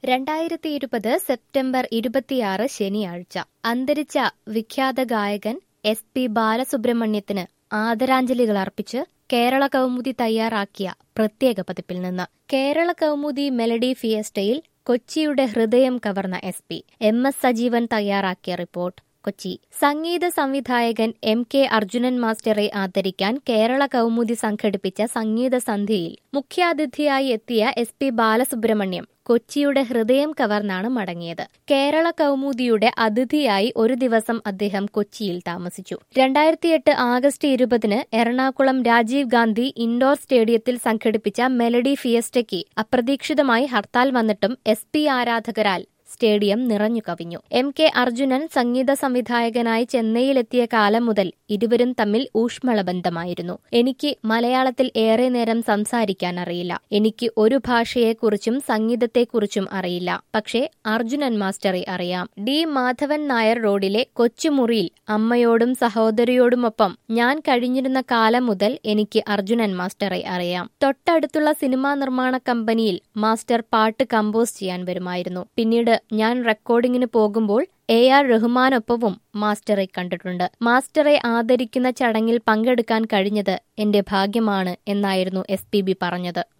രണ്ടായിരത്തി ഇരുപത് സെപ്റ്റംബർ ഇരുപത്തിയാറ് ശനിയാഴ്ച അന്തരിച്ച വിഖ്യാത ഗായകൻ എസ് പി ബാലസുബ്രഹ്മണ്യത്തിന് ആദരാഞ്ജലികൾ അർപ്പിച്ച് കേരള കൗമുദി തയ്യാറാക്കിയ പ്രത്യേക പതിപ്പിൽ നിന്ന് കേരള കൗമുദി മെലഡി ഫിയസ്റ്റയിൽ കൊച്ചിയുടെ ഹൃദയം കവർന്ന S P M S Sajeevan തയ്യാറാക്കിയ റിപ്പോർട്ട് കൊച്ചി സംഗീത സംവിധായകൻ എം കെ അർജുനൻ മാസ്റ്ററെ ആദരിക്കാൻ കേരള കൗമുദി സംഘടിപ്പിച്ച സംഗീത സന്ധ്യയിൽ മുഖ്യാതിഥിയായി എത്തിയ എസ് പി ബാലസുബ്രഹ്മണ്യം കൊച്ചിയുടെ ഹൃദയം കവർന്നാണ് മടങ്ങിയത് കേരള കൗമുദിയുടെ അതിഥിയായി ഒരു ദിവസം അദ്ദേഹം കൊച്ചിയിൽ താമസിച്ചു രണ്ടായിരത്തിയെട്ട് ആഗസ്റ്റ് ഇരുപതിന് എറണാകുളം രാജീവ് ഗാന്ധി ഇൻഡോർ സ്റ്റേഡിയത്തിൽ സംഘടിപ്പിച്ച മെലഡി ഫിയസ്റ്റയ്ക്ക് അപ്രതീക്ഷിതമായി ഹർത്താൽ വന്നിട്ടും എസ് പി ആരാധകരാൽ സ്റ്റേഡിയം നിറഞ്ഞു കവിഞ്ഞു എം കെ അർജുനൻ സംഗീത സംവിധായകനായി ചെന്നൈയിലെത്തിയ കാലം മുതൽ ഇരുവരും തമ്മിൽ ഊഷ്മള ബന്ധമായിരുന്നു എനിക്ക് മലയാളത്തിൽ ഏറെ നേരം സംസാരിക്കാൻ അറിയില്ല എനിക്ക് ഒരു ഭാഷയെക്കുറിച്ചും സംഗീതത്തെക്കുറിച്ചും അറിയില്ല പക്ഷേ അർജുനൻ മാസ്റ്ററെ അറിയാം ഡി മാധവൻ നായർ റോഡിലെ കൊച്ചുമുറിയിൽ അമ്മയോടും സഹോദരിയോടുമൊപ്പം ഞാൻ കഴിഞ്ഞിരുന്ന കാലം മുതൽ എനിക്ക് അർജുനൻ മാസ്റ്ററെ അറിയാം തൊട്ടടുത്തുള്ള സിനിമാ നിർമ്മാണ കമ്പനിയിൽ മാസ്റ്റർ പാട്ട് കമ്പോസ് ചെയ്യാൻ വരുമായിരുന്നു പിന്നീട് ഞാൻ റെക്കോർഡിങ്ങിന് പോകുമ്പോൾ എ ആർ റഹ്മാനൊപ്പവും മാസ്റ്ററെ കണ്ടിട്ടുണ്ട് മാസ്റ്ററെ ആദരിക്കുന്ന ചടങ്ങിൽ പങ്കെടുക്കാൻ കഴിഞ്ഞത് എന്റെ ഭാഗ്യമാണ് എന്നായിരുന്നു എസ് പറഞ്ഞത്